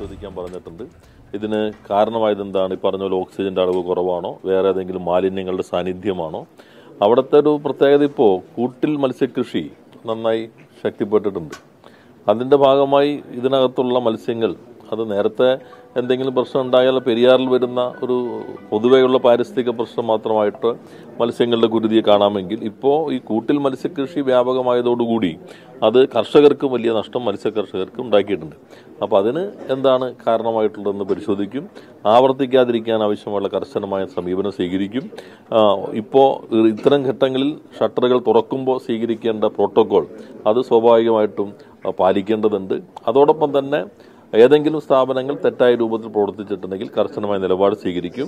പരിശോധിക്കാൻ പറഞ്ഞിട്ടുണ്ട് ഇതിന് കാരണമായത് എന്താണ് ഈ പറഞ്ഞ പോലെ ഓക്സിജന്റെ അളവ് കുറവാണോ വേറെ ഏതെങ്കിലും മാലിന്യങ്ങളുടെ സാന്നിധ്യമാണോ അവിടുത്തെ ഒരു പ്രത്യേകത ഇപ്പോൾ കൂട്ടിൽ മത്സ്യകൃഷി നന്നായി ശക്തിപ്പെട്ടിട്ടുണ്ട് അതിൻ്റെ ഭാഗമായി ഇതിനകത്തുള്ള മത്സ്യങ്ങൾ അത് നേരത്തെ എന്തെങ്കിലും പ്രശ്നം ഉണ്ടായാൽ പെരിയാറിൽ വരുന്ന ഒരു പൊതുവെയുള്ള പാരിസ്ഥിതിക പ്രശ്നം മാത്രമായിട്ട് മത്സ്യങ്ങളുടെ കുരുതിയെ കാണാമെങ്കിൽ ഇപ്പോൾ ഈ കൂട്ടിൽ മത്സ്യകൃഷി വ്യാപകമായതോടുകൂടി അത് കർഷകർക്ക് വലിയ നഷ്ടം മത്സ്യ കർഷകർക്ക് ഉണ്ടാക്കിയിട്ടുണ്ട് അപ്പോൾ അതിന് എന്താണ് കാരണമായിട്ടുള്ളതെന്ന് പരിശോധിക്കും ആവർത്തിക്കാതിരിക്കാൻ ആവശ്യമുള്ള കർശനമായ സമീപനം സ്വീകരിക്കും ഇപ്പോൾ ഇത്തരം ഘട്ടങ്ങളിൽ ഷട്ടറുകൾ തുറക്കുമ്പോൾ സ്വീകരിക്കേണ്ട പ്രോട്ടോകോൾ അത് സ്വാഭാവികമായിട്ടും ആ, പാലിക്കേണ്ടതുണ്ട് അതോടൊപ്പം തന്നെ ഏതെങ്കിലും സ്ഥാപനങ്ങൾ തെറ്റായ രൂപത്തിൽ പ്രവർത്തിച്ചിട്ടുണ്ടെങ്കിൽ കർശനമായ നിലപാട് സ്വീകരിക്കും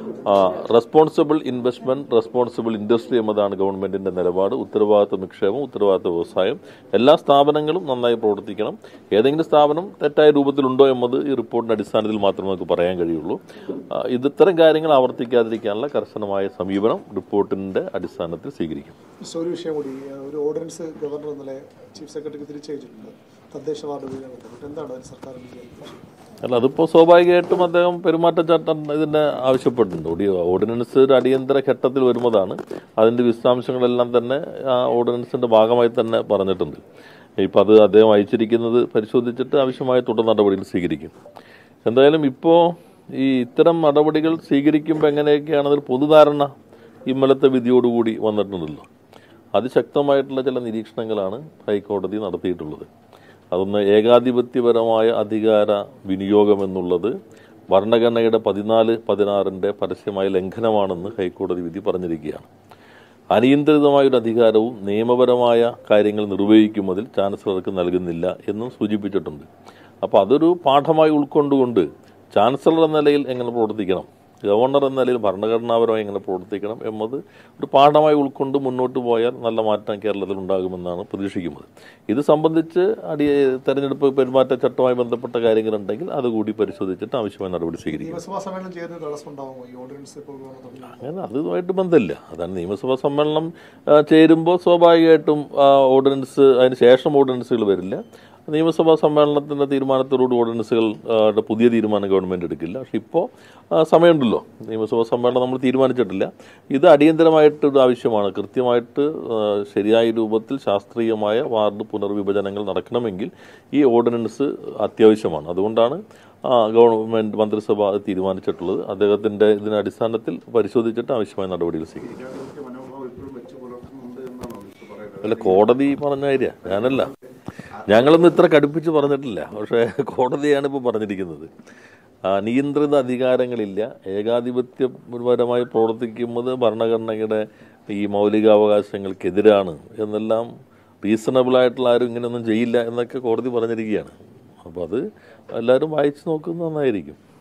റെസ്പോൺസിബിൾ ഇൻവെസ്റ്റ്മെന്റ് റെസ്പോൺസിബിൾ ഇൻഡസ്ട്രി എന്നതാണ് ഗവൺമെന്റിന്റെ നിലപാട് ഉത്തരവാദിത്വ നിക്ഷേപം ഉത്തരവാദിത്വ വ്യവസായം എല്ലാ സ്ഥാപനങ്ങളും നന്നായി പ്രവർത്തിക്കണം ഏതെങ്കിലും സ്ഥാപനം തെറ്റായ രൂപത്തിലുണ്ടോ എന്നത് ഈ റിപ്പോർട്ടിന്റെ അടിസ്ഥാനത്തിൽ മാത്രമേ നമുക്ക് പറയാൻ കഴിയുള്ളൂ ആ, ഇത് ഇത്തരം കാര്യങ്ങൾ ആവർത്തിക്കാതിരിക്കാനുള്ള കർശനമായ സമീപനം റിപ്പോർട്ടിന്റെ അടിസ്ഥാനത്തിൽ സ്വീകരിക്കും മിസ്റ്റർ, ഒരു വിഷയം കൂടി ഏഹ് ഒരു ഓർഡിനൻസ് ഗവർണർ ഇന്നലെ ചീഫ് സെക്രട്ടറിക്ക് തിരിച്ചയച്ചിട്ടുണ്ട് തദ്ദേശ വാർഡുകളുമായി ബന്ധപ്പെട്ട് എന്താണ് അതിന് സർക്കാരിന്റെ ചെയ്യുന്നത് അല്ല അതിപ്പോൾ സ്വാഭാവികമായിട്ടും അദ്ദേഹം പെരുമാറ്റച്ചട്ടം ഇതിന് ആവശ്യപ്പെട്ടിട്ടുണ്ട് ഓടി ഓർഡിനൻസ് ഒരു അടിയന്തര ഘട്ടത്തിൽ വരുന്നതാണ് അതിൻ്റെ വിശദാംശങ്ങളെല്ലാം തന്നെ ആ ഓർഡിനൻസിൻ്റെ ഭാഗമായി തന്നെ പറഞ്ഞിട്ടുണ്ട് ഇപ്പം അത് അദ്ദേഹം അയച്ചിരിക്കുന്നത് പരിശോധിച്ചിട്ട് ആവശ്യമായ തുടർ നടപടികൾ സ്വീകരിക്കും എന്തായാലും ഇപ്പോൾ ഈ ഇത്തരം നടപടികൾ സ്വീകരിക്കുമ്പോൾ എങ്ങനെയൊക്കെയാണെന്നൊരു പൊതുധാരണ ഇന്നലത്തെ വിധിയോടുകൂടി വന്നിട്ടുണ്ടല്ലോ അതിശക്തമായിട്ടുള്ള ചില നിരീക്ഷണങ്ങളാണ് ഹൈക്കോടതി നടത്തിയിട്ടുള്ളത് അതൊന്ന് ഏകാധിപത്യപരമായ അധികാര വിനിയോഗം എന്നുള്ളത് ഭരണഘടനയുടെ പതിനാല് പതിനാറിൻ്റെ പരസ്യമായ ലംഘനമാണെന്ന് ഹൈക്കോടതി വിധി പറഞ്ഞിരിക്കുകയാണ് അനിയന്ത്രിതമായ ഒരു അധികാരവും നിയമപരമായ കാര്യങ്ങൾ നിർവഹിക്കുന്നതിൽ ചാൻസലർക്ക് നൽകുന്നില്ല എന്നും സൂചിപ്പിച്ചിട്ടുണ്ട് അപ്പോൾ അതൊരു പാഠമായി ഉൾക്കൊണ്ടുകൊണ്ട് ചാൻസലർ എന്ന നിലയിൽ എങ്ങനെ പ്രവർത്തിക്കണം ഗവർണർ എന്ന നിലയിൽ ഭരണഘടനാപരമായി എങ്ങനെ പ്രവർത്തിക്കണം എന്നത് ഒരു പാഠമായി ഉൾക്കൊണ്ട് മുന്നോട്ട് പോയാൽ നല്ല മാറ്റം കേരളത്തിൽ ഉണ്ടാകുമെന്നാണ് പ്രതീക്ഷിക്കുന്നത് ഇത് സംബന്ധിച്ച് അടി തെരഞ്ഞെടുപ്പ് പെരുമാറ്റച്ചട്ടവുമായി ബന്ധപ്പെട്ട കാര്യങ്ങളുണ്ടെങ്കിൽ അതുകൂടി പരിശോധിച്ചിട്ട് ആവശ്യമായ നടപടി സ്വീകരിക്കും നിയമസഭാ സമ്മേളനം ചെയ്യുന്ന തടസ്സം ഉണ്ടാവുമോ ഈ ഓർഡിനൻസ് ഇപ്പോൾ ഗവർണർ തുടങ്ങി അങ്ങനെ അതുമായിട്ട് ബന്ധമില്ല അതാണ് നിയമസഭാ സമ്മേളനം ആ, ചേരുമ്പോൾ സ്വാഭാവികമായിട്ടും ആ, ഓർഡിനൻസ് അതിന് ശേഷം ഓർഡിനൻസുകൾ വരില്ല നിയമസഭാ സമ്മേളനത്തിൻ്റെ തീരുമാനത്തോടുകൂടി ഓർഡിനൻസുകൾ ആ, ടെ പുതിയ തീരുമാനം ഗവൺമെൻറ് എടുക്കില്ല പക്ഷെ ഇപ്പോൾ സമയമുണ്ടല്ലോ നിയമസഭാ സമ്മേളനം നമ്മൾ തീരുമാനിച്ചിട്ടില്ല ഇത് അടിയന്തരമായിട്ട് ഒരു ആവശ്യമാണ് കൃത്യമായിട്ട് ആ, ശരിയായ രൂപത്തിൽ ശാസ്ത്രീയമായ വാർഡ് പുനർവിഭജനങ്ങൾ നടക്കണമെങ്കിൽ ഈ ഓർഡിനൻസ് അത്യാവശ്യമാണ് അതുകൊണ്ടാണ് ആ, ഗവൺമെന്റ് മന്ത്രിസഭ അത് തീരുമാനിച്ചിട്ടുള്ളത് അദ്ദേഹത്തിന്റെ ഇതിന്റെ അടിസ്ഥാനത്തിൽ പരിശോധിച്ചിട്ട് ആവശ്യമായ നടപടികൾ സ്വീകരിക്കും ജനാധിപത്യ മനോഭാവം ഇപ്പോഴും വെച്ച് പുലർത്തുന്നുണ്ട് എന്നാണോ മിസ്റ്റർ പറയുന്നത് അല്ല കോടതി പറഞ്ഞ കാര്യ ഞാനല്ല ഞങ്ങളൊന്നും ഇത്ര കടുപ്പിച്ച് പറഞ്ഞിട്ടില്ല പക്ഷേ കോടതിയാണ് ഇപ്പോൾ പറഞ്ഞിരിക്കുന്നത് ആ, നിയന്ത്രിത അധികാരങ്ങളില്ല ഏകാധിപത്യപരമായി പ്രവർത്തിക്കുന്നത് ഭരണഘടനയുടെ ഈ മൗലികാവകാശങ്ങൾക്കെതിരാണ് എന്നെല്ലാം റീസണബിൾ ആയിട്ടുള്ള ആരും ഇങ്ങനെയൊന്നും ചെയ്യില്ല എന്നൊക്കെ കോടതി പറഞ്ഞിരിക്കുകയാണ് അപ്പോൾ അത് എല്ലാവരും വായിച്ചു നോക്കുന്നത് നന്നായിരിക്കും